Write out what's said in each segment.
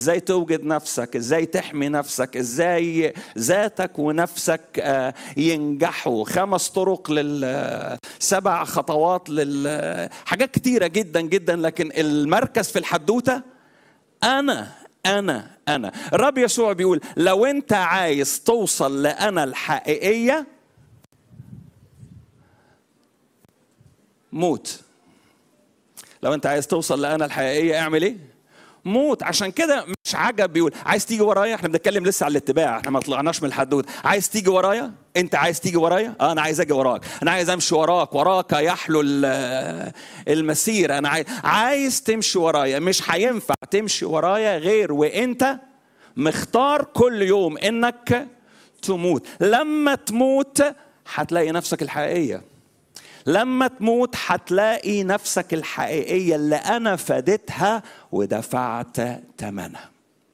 ازاي توجد نفسك ازاي تحمي نفسك ازاي ذاتك ونفسك آه، ينجحوا خمس طرق لل سبع خطوات لل حاجات كتيره جدا جدا لكن المركز في الحدوته انا انا انا الرب يسوع بيقول لو انت عايز توصل لانا الحقيقيه موت لو انت عايز توصل لانا الحقيقيه اعمل ايه موت عشان كده مش عجب بيقول عايز تيجي ورايا احنا بنتكلم لسه على الاتباع احنا ما طلعناش من الحدود عايز تيجي ورايا انت عايز تيجي ورايا اه انا عايز اجي وراك انا عايز امشي وراك وراك يحلو ال- المسير انا عايز عايز تمشي ورايا مش هينفع تمشي ورايا غير وانت مختار كل يوم انك تموت لما تموت هتلاقي نفسك الحقيقيه لما تموت هتلاقي نفسك الحقيقية اللي أنا فديتها ودفعت ثمنها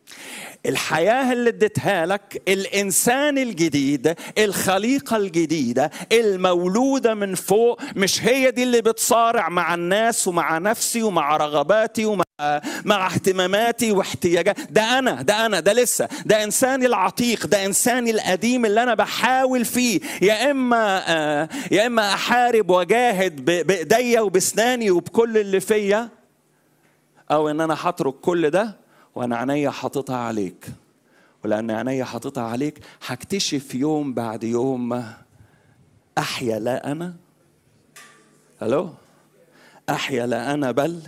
الحياة اللي اديتها لك الإنسان الجديد الخليقة الجديدة المولودة من فوق مش هي دي اللي بتصارع مع الناس ومع نفسي ومع رغباتي ومع مع اهتماماتي واحتياجاتي ده أنا ده أنا ده لسه ده إنساني العتيق ده إنساني القديم اللي أنا بحاول فيه يا إما آه، يا إما أحارب وأجاهد ب- بإيديا وبسناني وبكل اللي فيا او ان انا هترك كل ده وانا عينيا حاططها عليك ولان عينيا حاططها عليك هكتشف يوم بعد يوم احيا لا انا الو احيا لا انا بل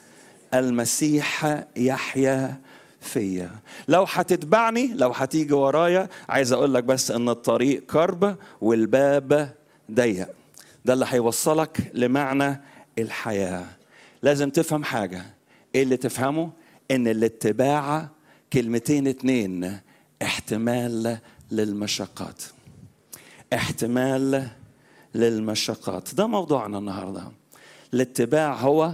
المسيح يحيا فيا لو هتتبعني لو هتيجي ورايا عايز اقول لك بس ان الطريق كرب والباب ضيق ده اللي هيوصلك لمعنى الحياه لازم تفهم حاجه ايه اللي تفهمه ان الاتباع كلمتين اتنين احتمال للمشقات احتمال للمشقات ده موضوعنا النهارده الاتباع هو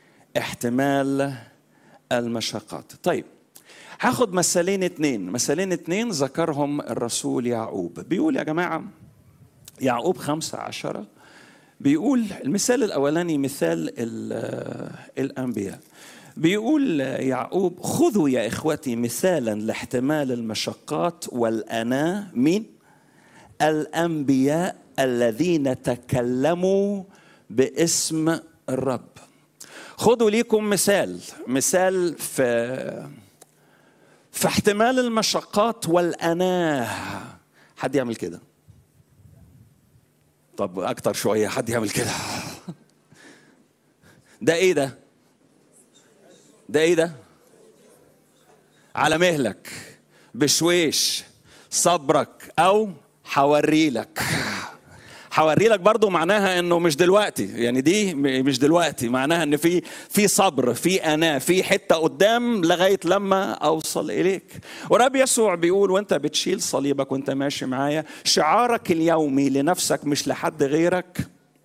احتمال المشقات طيب هاخد مثالين اتنين مثالين اتنين ذكرهم الرسول يعقوب بيقول يا جماعة يعقوب خمسة عشرة بيقول المثال الأولاني مثال ال- الأنبياء بيقول يعقوب خذوا يا إخوتي مثالا لاحتمال المشقات والأناة مين؟ الأنبياء الذين تكلموا باسم الرب خذوا ليكم مثال مثال في في احتمال المشقات والأناه حد يعمل كده طب أكتر شوية حد يعمل كده ده إيه ده ده إيه ده على مهلك بشويش صبرك أو حوري لك هوري لك برضو معناها انه مش دلوقتي يعني دي م- مش دلوقتي معناها ان في في صبر في انا في حته قدام لغايه لما اوصل اليك ورب يسوع بيقول وانت بتشيل صليبك وانت ماشي معايا شعارك اليومي لنفسك مش لحد غيرك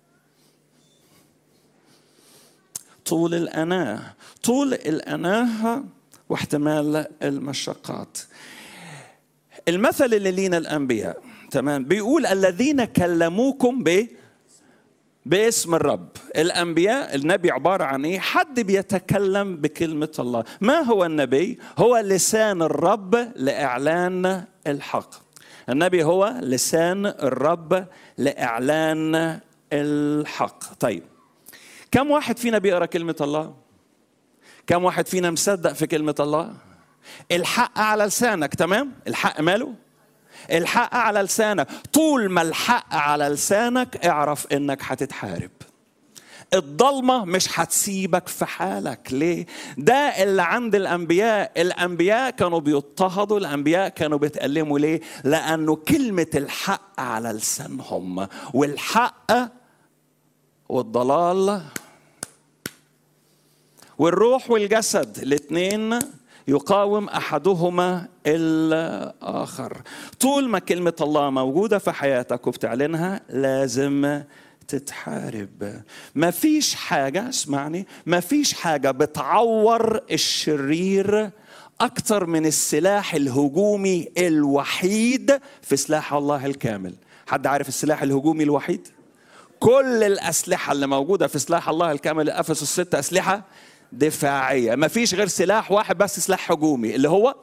طول الاناه طول الاناه واحتمال المشقات المثل اللي لينا الانبياء تمام بيقول الذين كلموكم ب باسم الرب الانبياء النبي عباره عن ايه حد بيتكلم بكلمه الله ما هو النبي هو لسان الرب لاعلان الحق النبي هو لسان الرب لاعلان الحق طيب كم واحد فينا بيقرا كلمه الله كم واحد فينا مصدق في كلمه الله الحق على لسانك تمام الحق ماله الحق على لسانك طول ما الحق على لسانك اعرف انك هتتحارب الضلمة مش هتسيبك في حالك ليه؟ ده اللي عند الأنبياء الأنبياء كانوا بيضطهدوا الأنبياء كانوا بيتألموا ليه؟ لأنه كلمة الحق على لسانهم والحق والضلال والروح والجسد الاثنين يقاوم احدهما الاخر طول ما كلمه الله موجوده في حياتك وبتعلنها لازم تتحارب ما فيش حاجه اسمعني ما فيش حاجه بتعور الشرير اكتر من السلاح الهجومي الوحيد في سلاح الله الكامل حد عارف السلاح الهجومي الوحيد كل الأسلحة اللي موجودة في سلاح الله الكامل أفسس الست أسلحة دفاعيه مفيش غير سلاح واحد بس سلاح هجومي اللي هو